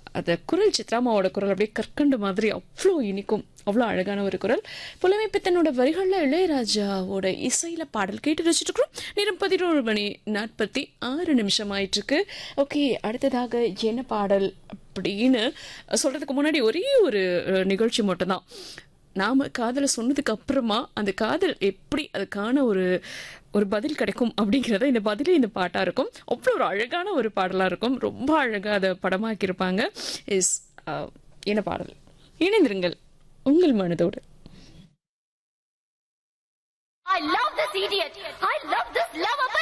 அந்த குரல் சித்ராமாவோட குரல் அப்படியே கற்கண்டு மாதிரி அவ்வளோ இனிக்கும் அவ்வளோ அழகான ஒரு குரல் புலமை பித்தனோட வரிகளில் இளையராஜாவோட இசையில பாடல் கேட்டு ரசிச்சுட்டு இருக்கிறோம் நேரம் பதினோரு மணி நாற்பத்தி ஆறு நிமிஷம் ஆயிட்டு இருக்கு ஓகே அடுத்ததாக என்ன பாடல் அப்படின்னு சொல்றதுக்கு முன்னாடி ஒரே ஒரு அஹ், நிகழ்ச்சி மட்டும்தான் நாம காதலை சொன்னதுக்கு அப்புறமா அந்த காதல் எப்படி அதுக்கான ஒரு ஒரு பதில் கிடைக்கும் அப்படிங்கிறத இந்த பதிலே இந்த பாட்டா இருக்கும் அவ்வளோ ஒரு அழகான ஒரு பாடலா இருக்கும் ரொம்ப அழகா அதை படமாக்கியிருப்பாங்க இஸ் என்ன பாடல் இணைந்திருங்கள் உங்கள் மனதோடு I love this idiot. I love this lovable